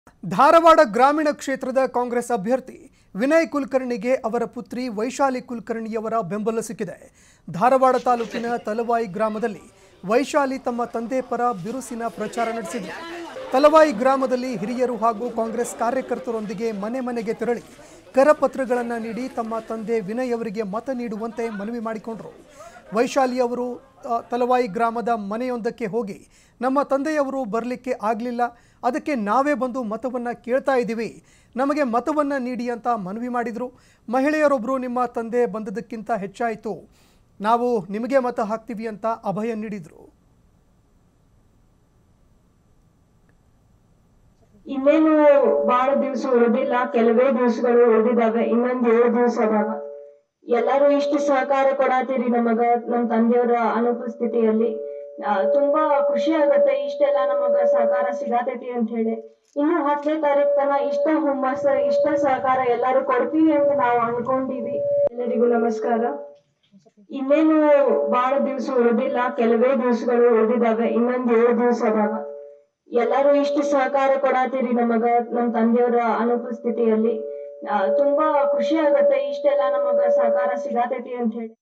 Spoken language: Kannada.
ಧಾರವಾಡ ಗ್ರಾಮೀಣ ಕ್ಷೇತ್ರದ ಕಾಂಗ್ರೆಸ್ ಅಭ್ಯರ್ಥಿ ವಿನಯ್ ಕುಲಕರ್ಣಿಗೆ ಅವರ ಪುತ್ರಿ ವೈಶಾಲಿ ಕುಲಕರ್ಣಿಯವರ ಬೆಂಬಲ ಸಿಕ್ಕಿದೆ ಧಾರವಾಡ ತಾಲೂಕಿನ ತಲವಾಯಿ ಗ್ರಾಮದಲ್ಲಿ ವೈಶಾಲಿ ತಮ್ಮ ತಂದೆ ಪರ ಬಿರುಸಿನ ಪ್ರಚಾರ ನಡೆಸಿದರು ತಲವಾಯಿ ಗ್ರಾಮದಲ್ಲಿ ಹಿರಿಯರು ಹಾಗೂ ಕಾಂಗ್ರೆಸ್ ಕಾರ್ಯಕರ್ತರೊಂದಿಗೆ ಮನೆ ಮನೆಗೆ ತೆರಳಿ ಕರಪತ್ರಗಳನ್ನು ನೀಡಿ ತಮ್ಮ ತಂದೆ ವಿನಯ್ ಅವರಿಗೆ ಮತ ನೀಡುವಂತೆ ಮನವಿ ಮಾಡಿಕೊಂಡರು ವೈಶಾಲಿ ಅವರು ಆ, ತಲವಾಯಿ ಗ್ರಾಮದ ಮನೆಯೊಂದಕ್ಕೆ ಹೋಗಿ ನಮ್ಮ ತಂದೆಯವರು ಬರಲಿಕ್ಕೆ ಆಗಲಿಲ್ಲ ಅದಕ್ಕೆ ನಾವೇ ಬಂದು ಮತವನ್ನು ಕೇಳ್ತಾ ಇದ್ದೀವಿ ನಮಗೆ ಮತವನ್ನು ನೀಡಿ ಅಂತ ಮನವಿ ಮಾಡಿದರು ಮಹಿಳೆಯರೊಬ್ಬರು ನಿಮ್ಮ ತಂದೆ ಬಂದದಕ್ಕಿಂತ ಹೆಚ್ಚಾಯಿತು ನಾವು ನಿಮಗೆ ಮತ ಹಾಕ್ತೀವಿ ಅಂತ ಅಭಯ ನೀಡಿದರು ಇನ್ನೇನು ಬಹಳ ದಿವಸ ಉಳಿದಿಲ್ಲ ಕೆಲವೇ ದಿವಸಗಳು ಉಳಿದಿದಾವೆ ಇನ್ನೊಂದ್ ಏಳು ದಿವಸ ಅದಾವ ಎಲ್ಲಾರು ಇಷ್ಟು ಸಹಕಾರ ಕೊಡಾತೀರಿ ನಮಗ ನಮ್ ತಂದೆಯವರ ಅನುಪಸ್ಥಿತಿಯಲ್ಲಿ ಆ, ತುಂಬಾ ಖುಷಿ ಆಗತ್ತೆ ಇಷ್ಟೆಲ್ಲ ನಮಗ ಸಹಕಾರ ಸಿಗಾತೈತಿ ಅಂತ ಹೇಳಿ ಇನ್ನು ಹತ್ತನೇ ತಾರೀಕ್ ತನ ಇಷ್ಟ ಹುಮ್ಮಸ್ ಇಷ್ಟ ಸಹಕಾರ ಎಲ್ಲಾರು ಕೊಡ್ತೀವಿ ಅಂತ ನಾವು ಅನ್ಕೊಂಡಿವಿ ಎಲ್ಲರಿಗೂ ನಮಸ್ಕಾರ ಇನ್ನೇನು ಬಹಳ ದಿವಸ ಉಳಿದಿಲ್ಲ ಕೆಲವೇ ದಿವಸಗಳು ಉಳಿದಿದಾವೆ ಇನ್ನೊಂದ್ ಏಳು ದಿವಸ ಅದಾವ ಎಲ್ಲಾರು ಇಷ್ಟು ಸಹಕಾರ ಕೊಡಾತೀರಿ ನಮಗ ನಮ್ ತಂದೆಯವರ ಅನುಪಸ್ಥಿತಿಯಲ್ಲಿ ಆ, ತುಂಬಾ ಖುಷಿ ಆಗತ್ತೆ ಇಷ್ಟೆಲ್ಲ ನಮಗ ಸಹಕಾರ ಸಿಗಾತೈತಿ ಅಂತ ಹೇಳಿ